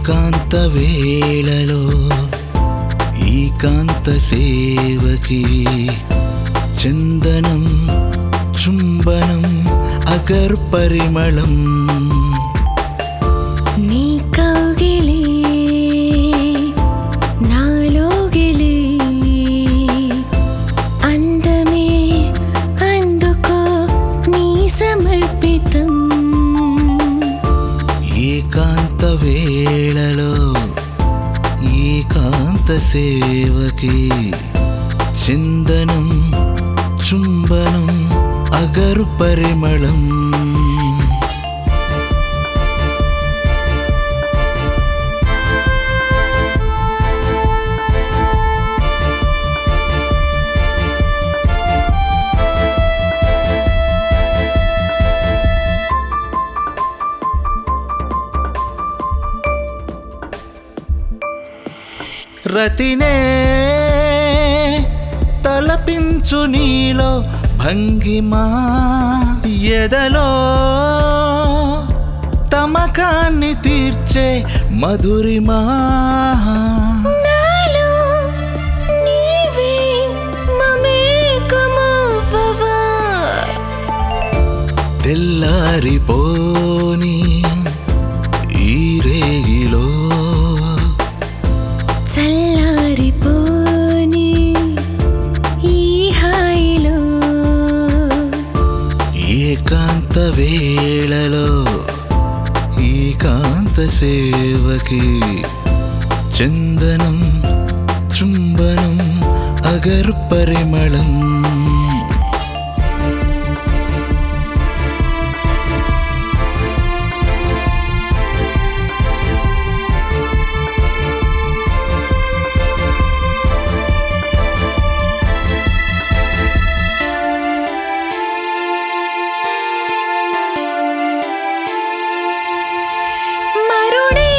ఏకాంత వేళలో ఏకాంత సేవకి చందనం చుంబనం అగర్ పరిమళం నీ కౌగిలి నాలోగిలి అందమే అందుకో నీ సమర్పితం ఏకాంత వేళలో ఏకాంత సేవకి చందనం చుంబనం అగరు పరిమళం రతినే తలపించు నీలో భంగిమా ఎదలో తమకాన్ని తీర్చే మధురిమా నాలో నీవే మమేకమవ్వవా తెల్లారిపోని ఈ రేగిలో చల్లారిపోని ఈ హాయిలో ఏకాంత వేళలో ఏకాంత సేవకి చందనం చుంబనం అగరు పరిమళం మరుడే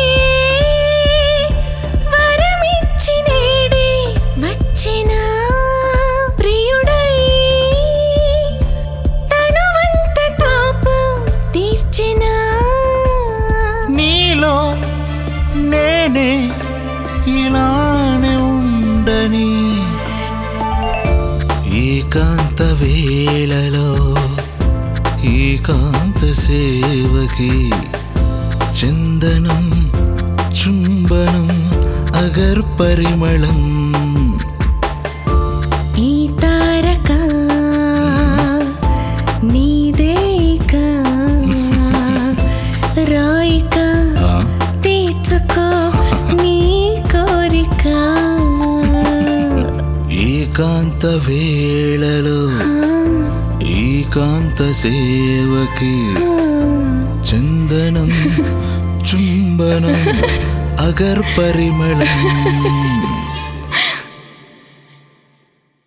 వరమిచ్చి నేడే వచ్చిన ప్రియుడై తనువంత తాపం తీర్చిన నీలో నేనే ఇలానే ఉండని ఏకాంత వేళలో ఏకాంత సేవకి చందనం చుంబనం అగర్ పరిమళం ఈ తారక నీదేక రాయిక తీర్చుకో నీ కోరిక ఏకాంత వేళలో ఏకాంత సేవకి చందనం చుంబనం అగర్ పరిమళం